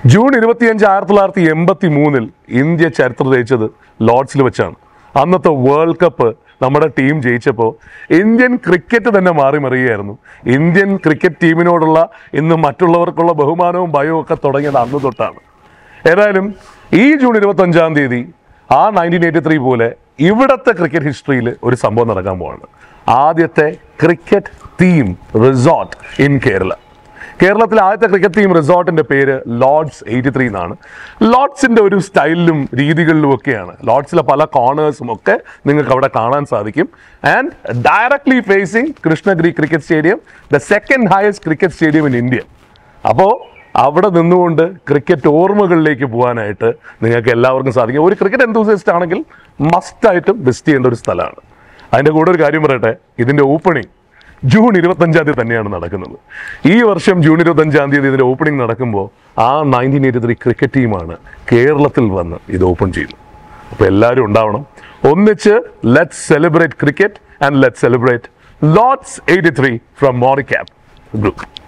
June ഇരുപത്തിയഞ്ച് ആയിരത്തി തൊള്ളായിരത്തി എൺപത്തി മൂന്നിൽ ഇന്ത്യ ചരിത്രം ജയിച്ചത് ലോർഡ്സിൽ വെച്ചാണ് അന്നത്തെ വേൾഡ് കപ്പ് നമ്മുടെ ടീം ജയിച്ചപ്പോൾ ഇന്ത്യൻ ക്രിക്കറ്റ് തന്നെ മാറി മറിയുകയായിരുന്നു ഇന്ത്യൻ ക്രിക്കറ്റ് ടീമിനോടുള്ള ഇന്ന് മറ്റുള്ളവർക്കുള്ള ബഹുമാനവും ഭയവും ഒക്കെ തുടങ്ങിയത് അന്ന് തൊട്ടാണ് ഏതായാലും ഈ ജൂൺ ഇരുപത്തഞ്ചാം തീയതി ആ നയൻറ്റീൻ എയ്റ്റി ത്രീ പോലെ ഇവിടത്തെ ക്രിക്കറ്റ് ഹിസ്റ്ററിയിൽ ഒരു സംഭവം നടക്കാൻ പോവാണ് ആദ്യത്തെ cricket theme resort in Kerala കേരളത്തിലെ ആദ്യത്തെ ക്രിക്കറ്റ് ടീം റിസോർട്ടിന്റെ പേര് ലോർഡ്സ് എയ്റ്റി ത്രീ എന്നാണ് ലോർഡ്സിന്റെ ഒരു സ്റ്റൈലിലും രീതികളിലും ഒക്കെയാണ് ലോർഡ്സിലെ പല കോർണേഴ്സും ഒക്കെ നിങ്ങൾക്ക് അവിടെ കാണാൻ സാധിക്കും and directly facing Krishnagiri cricket stadium the second highest cricket stadium in India അപ്പോൾ അവിടെ നിന്നുകൊണ്ട് ക്രിക്കറ്റ് ഓർമ്മകളിലേക്ക് പോകാനായിട്ട് നിങ്ങൾക്ക് എല്ലാവർക്കും സാധിക്കും ഒരു ക്രിക്കറ്റ് എന്തൂസിയസ്റ്റ് ആണെങ്കിൽ മസ്റ്റായിട്ടും വിസിറ്റ് ചെയ്യേണ്ട ഒരു സ്ഥലമാണ് അതിൻ്റെ കൂടെ ഒരു കാര്യം പറയട്ടെ ഇതിൻ്റെ ഓപ്പണിംഗ് ജൂൺ ഇരുപത്തഞ്ചാം തീയതി തന്നെയാണ് നടക്കുന്നത് ഈ വർഷം ജൂൺ ഇരുപത്തഞ്ചാം തീയതി ഇതിൻ്റെ ഓപ്പണിംഗ് നടക്കുമ്പോൾ ആ നയൻറ്റീൻ എയ്റ്റി ത്രീ ക്രിക്കറ്റ് ടീമാണ് കേരളത്തിൽ വന്ന് ഇത് ഓപ്പൺ ചെയ്യുന്നത് അപ്പോൾ എല്ലാവരും ഉണ്ടാവണം ഒന്നിച്ച് let celebrate cricket and let celebrate lots eighty three from Moricap group